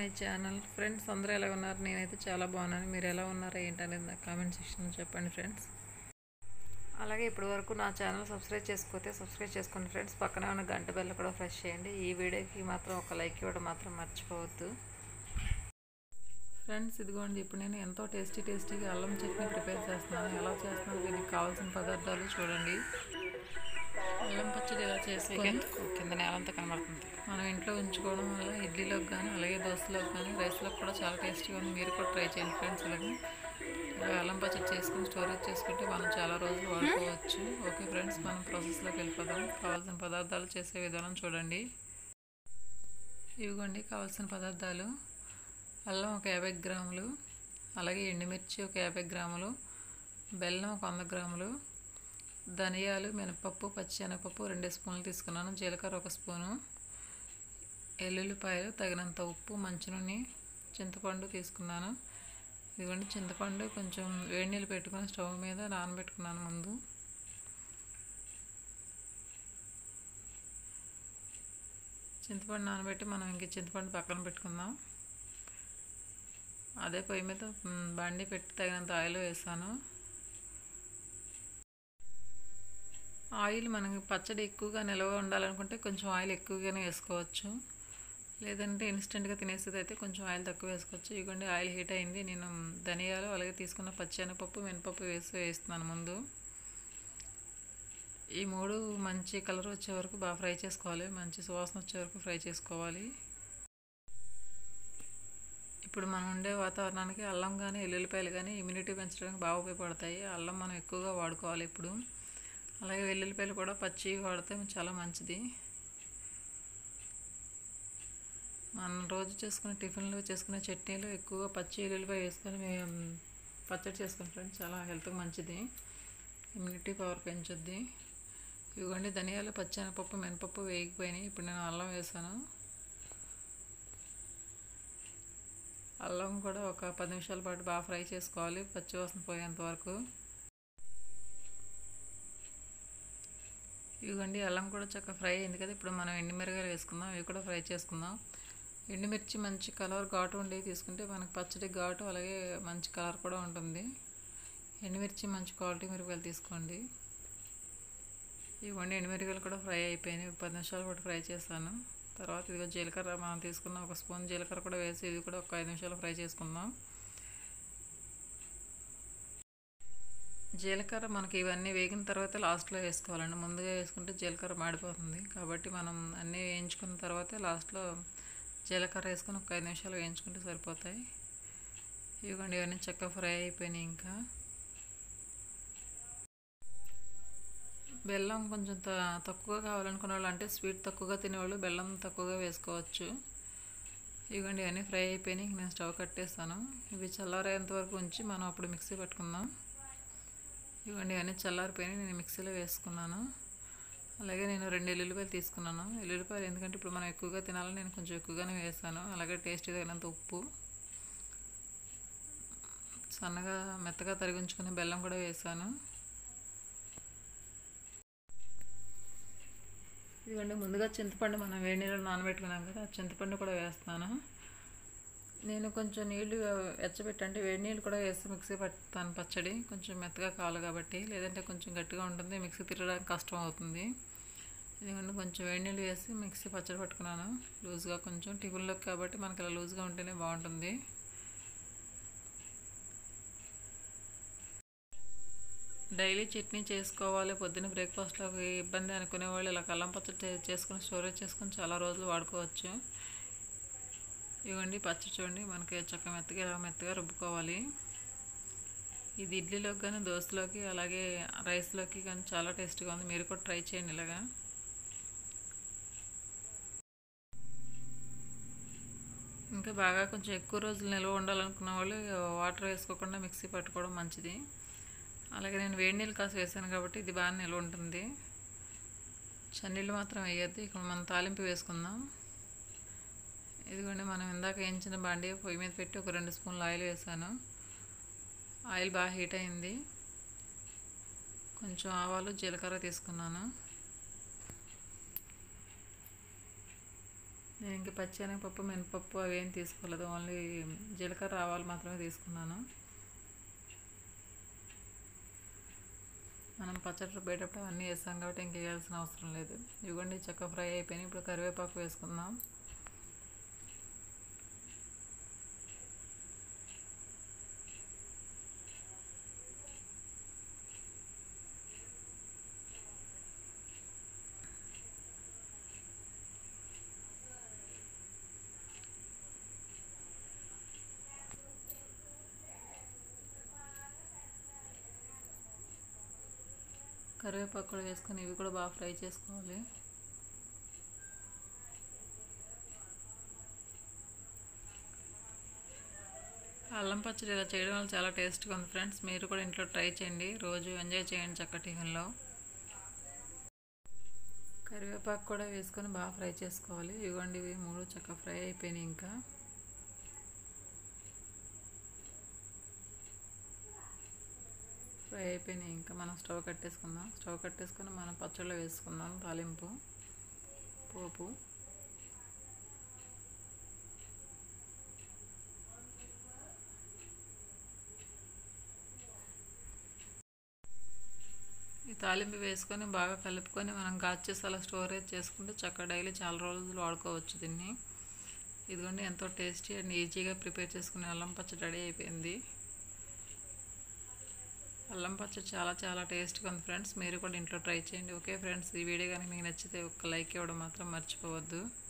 channel friends అందరూ ఎలా ఉన్నారు నేనైతే చాలా బాగున్నాను మీరు ఎలా ఉన్నారో ఏంటనేది నాకు కామెంట్ సెక్షన్లో చెప్పండి ఫ్రెండ్స్ అలాగే ఇప్పటి వరకు నా ఛానల్ సబ్స్క్రైబ్ చేసుకోతే సబ్స్క్రైబ్ చేసుకోండి ఫ్రెండ్స్ పక్కనే ఉన్న గంట బెల్ల కూడా ప్రెస్ చేయండి ఈ వీడియోకి మాత్రం ఒక లైక్ ఇవ్వడం మాత్రం మర్చిపోవద్దు ఫ్రెండ్స్ ఇదిగోండి ఇప్పుడు నేను ఎంతో టేస్టీ టేస్టీగా అల్లం చట్నీ ప్రిపేర్ చేస్తున్నాను ఎలా చేస్తున్నాను దీనికి కావాల్సిన పదార్థాలు చూడండి అల్లం పచ్చడి ఎలా చేసుకొని కింద నేలంతా కనబడుతుంది మనం ఇంట్లో ఉంచుకోవడం వల్ల ఇడ్లీలోకి కానీ అలాగే దోశలోకి కానీ రైస్లోకి కూడా చాలా టేస్టీగా ఉంది మీరు కూడా ట్రై చేయండి ఫ్రెండ్స్ అలాగే ఇలా అల్లం పచ్చడి చేసుకుని స్టోరేజ్ చేసుకుంటే మనం చాలా రోజులు వాడుకోవచ్చు ఓకే ఫ్రెండ్స్ మనం ప్రాసెస్లోకి వెళ్ళిపోదాం కావాల్సిన పదార్థాలు చేసే విధానం చూడండి ఇవిగోండి కావాల్సిన పదార్థాలు అల్లం ఒక యాభై గ్రాములు అలాగే ఎండుమిర్చి ఒక యాభై గ్రాములు బెల్లం ఒక వంద గ్రాములు ధనియాలు మినపప్పు పచ్చిశనగపప్పు రెండు స్పూన్లు తీసుకున్నాను జీలకర్ర ఒక స్పూను ఎల్లుల్లిపాయలు తగినంత ఉప్పు మంచినూనె చింతపండు తీసుకున్నాను ఇదిగోండి చింతపండు కొంచెం వేడి నీళ్ళు పెట్టుకుని స్టవ్ మీద నానబెట్టుకున్నాను ముందు చింతపండు నానబెట్టి మనం ఇంక చింతపండు పక్కన పెట్టుకుందాం అదే పొయ్యి మీద బండి పెట్టి తగినంత ఆయిల్ వేసాను ఆయిల్ మనకి పచ్చడి ఎక్కువగా నిల్వ ఉండాలనుకుంటే కొంచెం ఆయిల్ ఎక్కువగానే వేసుకోవచ్చు లేదంటే ఇన్స్టెంట్గా తినేసేది అయితే కొంచెం ఆయిల్ తక్కువ వేసుకోవచ్చు ఇదిగోండి ఆయిల్ హీట్ అయింది నేను ధనియాలు అలాగే తీసుకున్న పచ్చెనపప్పు మినపప్పు వేసి వేస్తున్నాను ముందు ఈ మూడు మంచి కలర్ వచ్చే వరకు బాగా ఫ్రై చేసుకోవాలి మంచి సువాసన వచ్చే వరకు ఫ్రై చేసుకోవాలి ఇప్పుడు మనం ఉండే వాతావరణానికి అల్లం కానీ ఎల్లుల్లిపాయలు కానీ ఇమ్యూనిటీ పెంచడానికి బాగా ఉపయోగపడతాయి అల్లం మనం ఎక్కువగా వాడుకోవాలి ఇప్పుడు అలాగే వెల్లుల్లిపాయలు కూడా పచ్చి వాడితే చాలా మంచిది మనం రోజు చేసుకునే టిఫిన్లు చేసుకునే చట్నీలు ఎక్కువగా పచ్చి వెల్లుల్లిపాయ వేసుకొని మేము పచ్చడి చేసుకుని ఫ్రెండ్స్ చాలా హెల్త్కి మంచిది ఇమ్యూనిటీ పవర్ పెంచుద్ది ఇవ్వండి ధనియాలు పచ్చెనపప్పు మినపప్పు వేగిపోయినాయి ఇప్పుడు నేను అల్లం వేసాను అల్లం కూడా ఒక పది నిమిషాల పాటు బాగా ఫ్రై చేసుకోవాలి పచ్చి వాసన పోయేంత వరకు ఇవ్వండి అల్లం కూడా చక్కగా ఫ్రై అయింది కదా ఇప్పుడు మనం ఎండుమిరగాయలు వేసుకుందాం ఇవి కూడా ఫ్రై చేసుకుందాం ఎండుమిర్చి మంచి కలర్ ఘాటు ఉండేవి తీసుకుంటే మనకి పచ్చడి ఘాటు అలాగే మంచి కలర్ కూడా ఉంటుంది ఎండుమిర్చి మంచి క్వాలిటీ మిరపకాయలు తీసుకోండి ఇవ్వండి ఎండుమిరకాయలు కూడా ఫ్రై అయిపోయినాయి పది నిమిషాలు పాటు ఫ్రై చేశాను తర్వాత ఇదిగో జీలకర్ర మనం తీసుకున్న ఒక స్పూన్ జీలకర్ర కూడా వేసి ఇది కూడా ఒక ఐదు నిమిషాలు ఫ్రై చేసుకుందాం జీలకర్ర మనకి ఇవన్నీ వేగిన తర్వాత లాస్ట్లో వేసుకోవాలండి ముందుగా వేసుకుంటే జీలకర్ర మాడిపోతుంది కాబట్టి మనం అన్నీ వేయించుకున్న తర్వాతే లాస్ట్లో జీలకర్ర వేసుకొని ఒక ఐదు నిమిషాలు వేయించుకుంటే సరిపోతాయి ఇవ్వండి ఇవన్నీ చక్కగా ఫ్రై అయిపోయినాయి ఇంకా బెల్లం కొంచెం త తక్కువగా కావాలనుకునే వాళ్ళు అంటే స్వీట్ తక్కువగా తినేవాళ్ళు బెల్లం తక్కువగా వేసుకోవచ్చు ఇవ్వండి ఇవన్నీ ఫ్రై అయిపోయినాయి నేను స్టవ్ కట్టేస్తాను ఇవి చల్లారేంత వరకు ఉంచి మనం అప్పుడు మిక్సీ పట్టుకుందాం ఇవ్వండి ఇవన్నీ చల్లారిపోయినాయి నేను మిక్సీలో వేసుకున్నాను అలాగే నేను రెండు ఎల్లుల్లిపాయలు తీసుకున్నాను ఎల్లుల్లిపాయలు ఎందుకంటే ఇప్పుడు మనం ఎక్కువగా తినాలని నేను కొంచెం ఎక్కువగానే వేసాను అలాగే టేస్ట్ తగినంత ఉప్పు సన్నగా మెత్తగా తరిగించుకునే బెల్లం కూడా వేసాను ఇదిగోండి ముందుగా చింతపండు మనం వేడి నీళ్ళు నానబెట్టుకున్నాం కదా చింతపండు కూడా వేస్తాను నేను కొంచెం నీళ్ళు వెచ్చబెట్టి అంటే వేడి నీళ్ళు కూడా వేసి మిక్సీ పడతాను పచ్చడి కొంచెం మెత్తగా కావాలి కాబట్టి లేదంటే కొంచెం గట్టిగా ఉంటుంది మిక్సీ తిరగడానికి కష్టం అవుతుంది ఇదిగోండి కొంచెం వేడి నీళ్ళు వేసి మిక్సీ పచ్చడి పట్టుకున్నాను లూజ్గా కొంచెం టిఫిన్లోకి కాబట్టి మనకి ఇలా లూజ్గా ఉంటేనే బాగుంటుంది డైలీ చట్నీ చేసుకోవాలి పొద్దున్న బ్రేక్ఫాస్ట్లోకి ఇబ్బంది అనుకునే వాళ్ళు ఇలా కల్లం పచ్చడి చేసుకుని స్టోరేజ్ చేసుకొని చాలా రోజులు వాడుకోవచ్చు ఇవ్వండి పచ్చడి చూడండి మనకి చక్క మెత్తగా ఇలా మెత్తగా రుబ్బుకోవాలి ఇది ఇడ్లీలోకి కానీ దోశలోకి అలాగే రైస్లోకి కానీ చాలా టేస్ట్గా ఉంది మీరు కూడా ట్రై చేయండి ఇలాగా ఇంకా బాగా కొంచెం ఎక్కువ రోజులు నిల్వ ఉండాలనుకున్న వాళ్ళు వాటర్ వేసుకోకుండా మిక్సీ పట్టుకోవడం మంచిది అలాగే నేను వేడి నీళ్ళు కాసి వేసాను కాబట్టి ఇది బాగా నిల్వ ఉంటుంది చన్నీళ్ళు మాత్రం వేయద్దు ఇక్కడ మనం తాలింపు వేసుకుందాం ఇదిగోండి మనం ఇందాక వేయించిన బాండీ పొయ్యి మీద పెట్టి ఒక రెండు స్పూన్లు ఆయిల్ వేసాను ఆయిల్ బాగా హీట్ అయింది కొంచెం ఆవాలు జీలకర్ర తీసుకున్నాను నేను ఇంక పచ్చెనగపప్పు మినపప్పు అవి ఏం తీసుకోలేదు ఓన్లీ జీలకర్ర ఆవాలు మాత్రమే తీసుకున్నాను మనం పచ్చడి రుబ్బేటప్పుడు అన్నీ వేస్తాం కాబట్టి ఇంక వేయాల్సిన అవసరం లేదు ఇవ్వండి చక్క ఫ్రై అయిపోయినాయి ఇప్పుడు కరివేపాకు వేసుకుందాం కరివేపాకు కూడా వేసుకొని ఇవి కూడా బాగా ఫ్రై చేసుకోవాలి అల్లం పచ్చడి ఇలా చేయడం వల్ల చాలా టేస్ట్గా ఉంది ఫ్రెండ్స్ మీరు కూడా ఇంట్లో ట్రై చేయండి రోజు ఎంజాయ్ చేయండి చక్క టిఫిన్లో కరివేపాకు కూడా వేసుకొని బాగా ఫ్రై చేసుకోవాలి ఇవ్వండి ఇవి మూడు చక్క ఫ్రై అయిపోయినాయి ఇంకా ఫ్రై అయిపోయినాయి ఇంకా మనం స్టవ్ కట్టేసుకుందాం స్టవ్ కట్టేసుకొని మనం పచ్చళ్ళు వేసుకుందాం తాలింపు పోపు ఈ తాలింపు వేసుకొని బాగా కలుపుకొని మనం చేసి అలా స్టోరేజ్ చేసుకుంటే చక్కగా డైలీ చాలా రోజులు వాడుకోవచ్చు దీన్ని ఇదిగోండి ఎంతో టేస్టీ అండ్ ఈజీగా ప్రిపేర్ చేసుకునే అల్లం పచ్చడి రెడీ అయిపోయింది అల్లం పచ్చడి చాలా చాలా టేస్ట్గా ఉంది ఫ్రెండ్స్ మీరు కూడా ఇంట్లో ట్రై చేయండి ఓకే ఫ్రెండ్స్ ఈ వీడియో కానీ మీకు నచ్చితే ఒక లైక్ ఇవ్వడం మాత్రం మర్చిపోవద్దు